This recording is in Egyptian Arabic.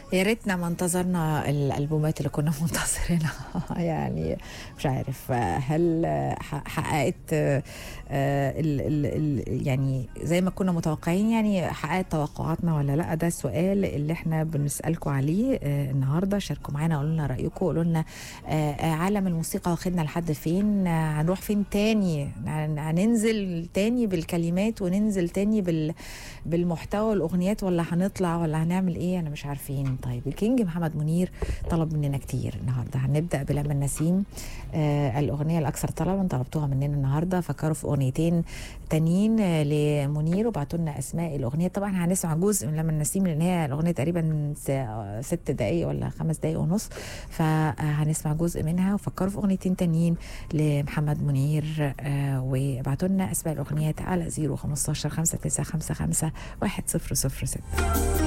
يا ريتنا ما انتظرنا الالبومات اللي كنا منتظرينها يعني مش عارف هل حققت ال ال ال يعني زي ما كنا متوقعين يعني حققت توقعاتنا ولا لا ده السؤال اللي احنا بنسالكم عليه النهارده شاركوا معانا قولوا لنا رايكم قولوا لنا عالم الموسيقى واخدنا لحد فين هنروح فين تاني هننزل تاني بالكلمات وننزل تاني بال بالمحتوى الاغنيات ولا هنطلع ولا هنعمل ايه انا مش عارفين طيب الكينج محمد منير طلب مننا كتير النهارده هنبدا بلما النسيم آه الاغنيه الاكثر طلبا طلبتوها مننا النهارده فكروا في اغنيتين تانيين آه لمنير وبعتوا لنا اسماء الاغنيه طبعا هنسمع جزء من لما النسيم لان هي الاغنيه تقريبا ست دقائق ولا خمس دقائق ونص فهنسمع جزء منها وفكروا في اغنيتين تانيين لمحمد منير آه وابعتوا لنا اسماء الاغنيات على 015 5955 100 6